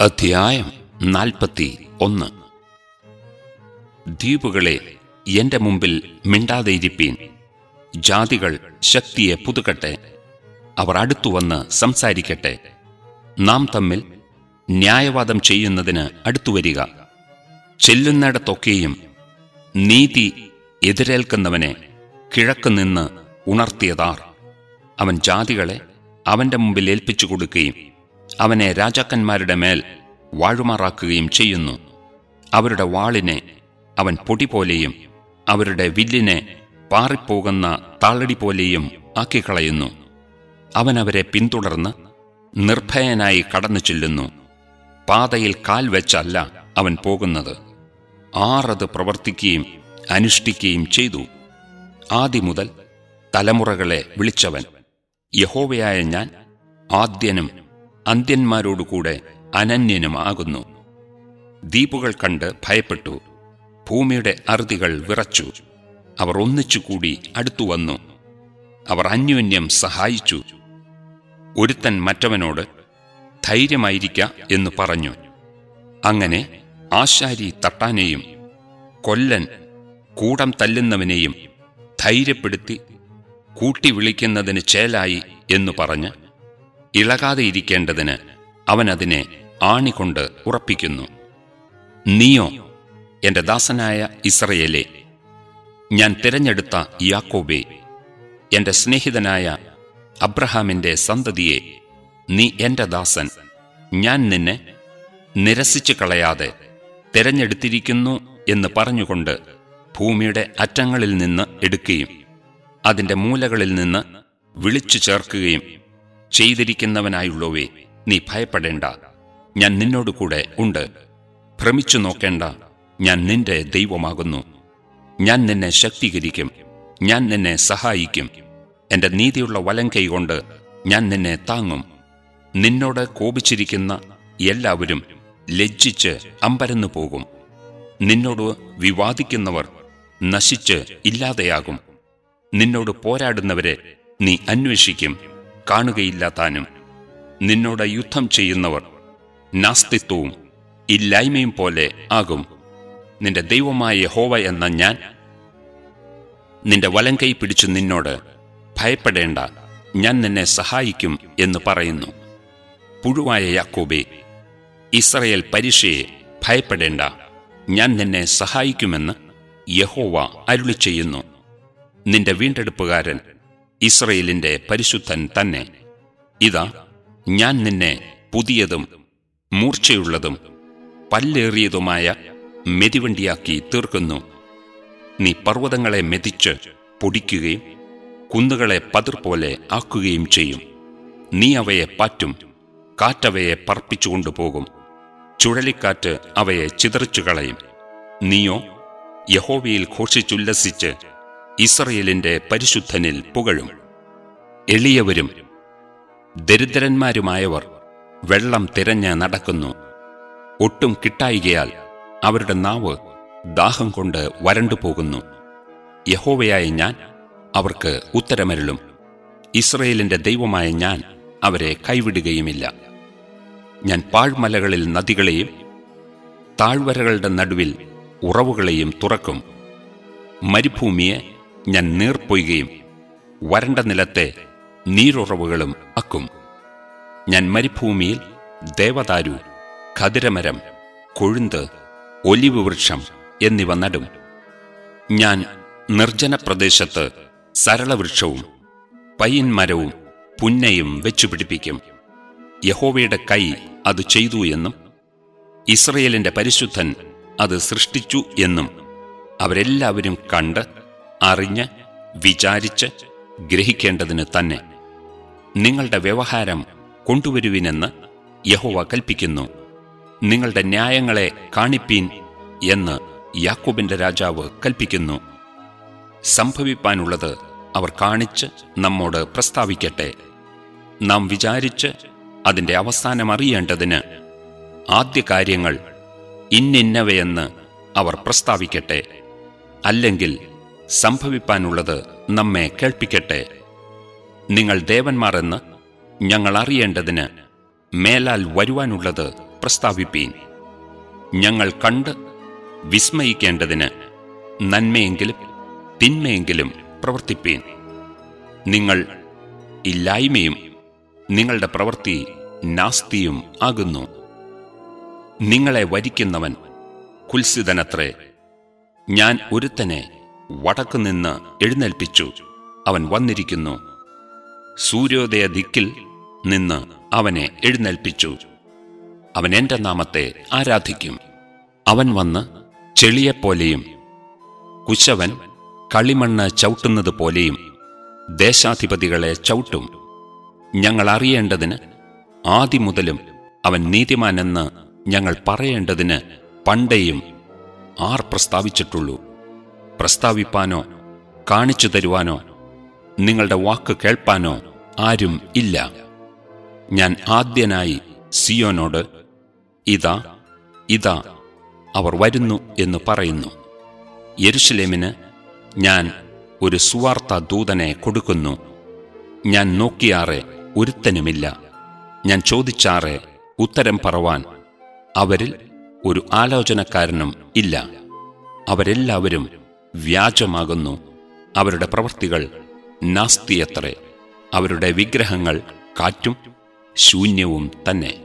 അധ്യായം നാൽപ്പത്തി ഒന്ന് ദ്വീപുകളെ എന്റെ മുമ്പിൽ മിണ്ടാതെയിരിപ്പീൻ ജാതികൾ ശക്തിയെ പുതുക്കട്ടെ അവർ അടുത്തുവന്ന് സംസാരിക്കട്ടെ നാം തമ്മിൽ ന്യായവാദം ചെയ്യുന്നതിന് അടുത്തുവരിക ചെല്ലുന്നിടത്തൊക്കെയും നീതി എതിരേൽക്കുന്നവനെ കിഴക്കുനിന്ന് ഉണർത്തിയതാർ അവൻ ജാതികളെ അവന്റെ മുമ്പിൽ ഏൽപ്പിച്ചു കൊടുക്കുകയും അവനെ രാജാക്കന്മാരുടെ മേൽ വാഴുമാറാക്കുകയും ചെയ്യുന്നു അവരുടെ വാളിനെ അവൻ പൊടി പോലെയും അവരുടെ വില്ലിനെ പാറിപ്പോകുന്ന താളടി പോലെയും ആക്കിക്കളയുന്നു അവൻ അവരെ പിന്തുടർന്ന് നിർഭയനായി കടന്നു ചെല്ലുന്നു പാതയിൽ കാൽ വെച്ചല്ല അവൻ പോകുന്നത് ആറത് പ്രവർത്തിക്കുകയും അനുഷ്ഠിക്കുകയും ചെയ്തു ആദ്യമുതൽ തലമുറകളെ വിളിച്ചവൻ യഹോവയായ ഞാൻ ആദ്യനും അന്ത്യന്മാരോടുകൂടെ അനന്യനുമാകുന്നു ദ്വീപുകൾ കണ്ട് ഭയപ്പെട്ടു ഭൂമിയുടെ അറുതികൾ വിറച്ചു അവർ ഒന്നിച്ചുകൂടി അടുത്തുവന്നു അവർ അന്യോന്യം സഹായിച്ചു ഒരുത്തൻ മറ്റവനോട് ധൈര്യമായിരിക്ക എന്ന് പറഞ്ഞു അങ്ങനെ ആശാരി തട്ടാനെയും കൊല്ലൻ കൂടം തല്ലുന്നവനെയും ധൈര്യപ്പെടുത്തി കൂട്ടി വിളിക്കുന്നതിന് ചേലായി എന്നു പറഞ്ഞ് ഇളകാതെ ഇരിക്കേണ്ടതിന് അവൻ അതിനെ ആണികൊണ്ട് ഉറപ്പിക്കുന്നു നീയോ എന്റെ ദാസനായ ഇസ്രയേലെ ഞാൻ തിരഞ്ഞെടുത്ത യാക്കോബേ എന്റെ സ്നേഹിതനായ അബ്രഹാമിന്റെ സന്തതിയെ നീ എന്റെ ദാസൻ ഞാൻ നിന്നെ നിരസിച്ചു കളയാതെ തിരഞ്ഞെടുത്തിരിക്കുന്നു എന്ന് പറഞ്ഞുകൊണ്ട് ഭൂമിയുടെ അറ്റങ്ങളിൽ നിന്ന് എടുക്കുകയും അതിന്റെ മൂലകളിൽ നിന്ന് വിളിച്ചു ചേർക്കുകയും ചെയ്തിരിക്കുന്നവനായുള്ളവേ നീ ഭയപ്പെടേണ്ട ഞാൻ നിന്നോട് കൂടെ ഉണ്ട് ഭ്രമിച്ചു നോക്കേണ്ട ഞാൻ നിന്റെ ദൈവമാകുന്നു ഞാൻ നിന്നെ ശക്തീകരിക്കും ഞാൻ നിന്നെ സഹായിക്കും എന്റെ നീതിയുള്ള വലം കൈകൊണ്ട് ഞാൻ നിന്നെ താങ്ങും നിന്നോട് കോപിച്ചിരിക്കുന്ന എല്ലാവരും ലജ്ജിച്ച് അമ്പരന്നു പോകും നിന്നോട് വിവാദിക്കുന്നവർ നശിച്ച് ഇല്ലാതെയാകും നിന്നോട് പോരാടുന്നവരെ നീ അന്വേഷിക്കും കാണുകയില്ല താനും നിന്നോട് യുദ്ധം ചെയ്യുന്നവർ നാസ്തിത്വവും ഇല്ലായ്മയും പോലെ ആകും നിന്റെ ദൈവമായ യഹോവ എന്ന ഞാൻ നിന്റെ വലം കൈ പിടിച്ചു നിന്നോട് ഭയപ്പെടേണ്ട ഞാൻ നിന്നെ സഹായിക്കും എന്ന് പറയുന്നു പുഴുവായ യാക്കോബേ ഇസ്രയേൽ പരീക്ഷയെ ഭയപ്പെടേണ്ട ഞാൻ നിന്നെ സഹായിക്കുമെന്ന് യഹോവ അരുളി ചെയ്യുന്നു നിന്റെ വീണ്ടെടുപ്പുകാരൻ ഇസ്രയേലിന്റെ പരിശുദ്ധൻ തന്നെ ഇതാ ഞാൻ നിന്നെ പുതിയതും മൂർച്ചയുള്ളതും പല്ലേറിയതുമായ മെതിവണ്ടിയാക്കി തീർക്കുന്നു നീ പർവ്വതങ്ങളെ മെതിച്ച് പൊടിക്കുകയും കുന്നുകളെ പതിർ പോലെ ആക്കുകയും ചെയ്യും നീ അവയെ പാറ്റും കാറ്റവയെ പറപ്പിച്ചുകൊണ്ടുപോകും ചുഴലിക്കാറ്റ് അവയെ ചിതറിച്ചു കളയും നീയോ യഹോവയിൽ ഘോഷിച്ചുല്ലസിച്ച് ഇസ്രയേലിന്റെ പരിശുദ്ധനിൽ പുകഴും എളിയവരും ദരിദ്രന്മാരുമായവർ വെള്ളം തിരഞ്ഞ് നടക്കുന്നു ഒട്ടും കിട്ടായികയാൽ അവരുടെ നാവ് ദാഹം കൊണ്ട് വരണ്ടു പോകുന്നു യഹോവയായ ഞാൻ അവർക്ക് ഉത്തരമരുളും ഇസ്രയേലിന്റെ ദൈവമായ ഞാൻ അവരെ കൈവിടുകയുമില്ല ഞാൻ പാഴ്മലകളിൽ നദികളെയും താഴ്വരകളുടെ നടുവിൽ ഉറവുകളെയും തുറക്കും മരുഭൂമിയെ ഞാൻ നീർപ്പൊയ്കയും വരണ്ട നിലത്തെ നീരുറവുകളും അക്കും ഞാൻ മരുഭൂമിയിൽ ദേവദാരു ഖതിരമരം കൊഴുന്ത് ഒലിവ് വൃക്ഷം എന്നിവ നടും ഞാൻ നിർജ്ജന പ്രദേശത്ത് സരളവൃക്ഷവും പയ്യൻ മരവും പുന്നയും വെച്ചുപിടിപ്പിക്കും യഹോവയുടെ കൈ അത് ചെയ്തു എന്നും ഇസ്രയേലിന്റെ പരിശുദ്ധൻ അത് സൃഷ്ടിച്ചു എന്നും അവരെല്ലാവരും കണ്ട് അറിഞ്ഞ് വിചാരിച്ച് ഗ്രഹിക്കേണ്ടതിന് തന്നെ നിങ്ങളുടെ വ്യവഹാരം കൊണ്ടുവരുവിനെന്ന് യഹോവ കൽപ്പിക്കുന്നു നിങ്ങളുടെ ന്യായങ്ങളെ കാണിപ്പീൻ എന്ന് യാക്കോബിന്റെ രാജാവ് കൽപ്പിക്കുന്നു സംഭവിപ്പാനുള്ളത് അവർ കാണിച്ച് നമ്മോട് പ്രസ്താവിക്കട്ടെ നാം വിചാരിച്ച് അതിന്റെ അവസാനം അറിയേണ്ടതിന് ആദ്യ കാര്യങ്ങൾ ഇന്നിന്നവയെന്ന് അവർ പ്രസ്താവിക്കട്ടെ അല്ലെങ്കിൽ സംഭവിപ്പാനുള്ളത് നമ്മെ കേൾപ്പിക്കട്ടെ നിങ്ങൾ ദേവന്മാർ എന്ന് ഞങ്ങൾ അറിയേണ്ടതിന് മേലാൽ വരുവാനുള്ളത് പ്രസ്താവിപ്പീൻ ഞങ്ങൾ കണ്ട് വിസ്മയിക്കേണ്ടതിന് നന്മയെങ്കിലും തിന്മയെങ്കിലും പ്രവർത്തിപ്പീൻ നിങ്ങൾ ഇല്ലായ്മയും നിങ്ങളുടെ പ്രവൃത്തി നാസ്തിയും ആകുന്നു നിങ്ങളെ വരിക്കുന്നവൻ കുൽസിതനത്രേ ഞാൻ ഒരുത്തനെ വടക്കുനിന്ന് എഴുന്നേൽപ്പിച്ചു അവൻ വന്നിരിക്കുന്നു സൂര്യോദയ ദിക്കിൽ നിന്ന് അവനെ എഴുന്നേൽപ്പിച്ചു അവൻ എന്റെ നാമത്തെ ആരാധിക്കും അവൻ വന്ന് ചെളിയെപ്പോലെയും കുശവൻ കളിമണ്ണ് ചവിട്ടുന്നത് പോലെയും ദേശാധിപതികളെ ചവിട്ടും ഞങ്ങൾ അറിയേണ്ടതിന് ആദിമുതലും അവൻ നീതിമാനെന്ന് ഞങ്ങൾ പറയേണ്ടതിന് പണ്ടേയും ആർ പ്രസ്താവിച്ചിട്ടുള്ളൂ പ്രസ്താവിപ്പാനോ കാണിച്ചു തരുവാനോ നിങ്ങളുടെ വാക്ക് കേൾപ്പാനോ ആരും ഇല്ല ഞാൻ ആദ്യനായി സിയോനോട് ഇതാ ഇതാ അവർ വരുന്നു എന്ന് പറയുന്നു യെരുഷലേമിന് ഞാൻ ഒരു സുവാർത്ത ദൂതനെ കൊടുക്കുന്നു ഞാൻ നോക്കിയാറെ ഒരുത്തനുമില്ല ഞാൻ ചോദിച്ചാറെ ഉത്തരം പറവാൻ അവരിൽ ഒരു ആലോചനക്കാരനും ഇല്ല അവരെല്ലാവരും വ്യാജമാകുന്നു അവരുടെ പ്രവൃത്തികൾ നാസ്തിയത്രേ അവരുടെ വിഗ്രഹങ്ങൾ കാറ്റും ശൂന്യവും തന്നെ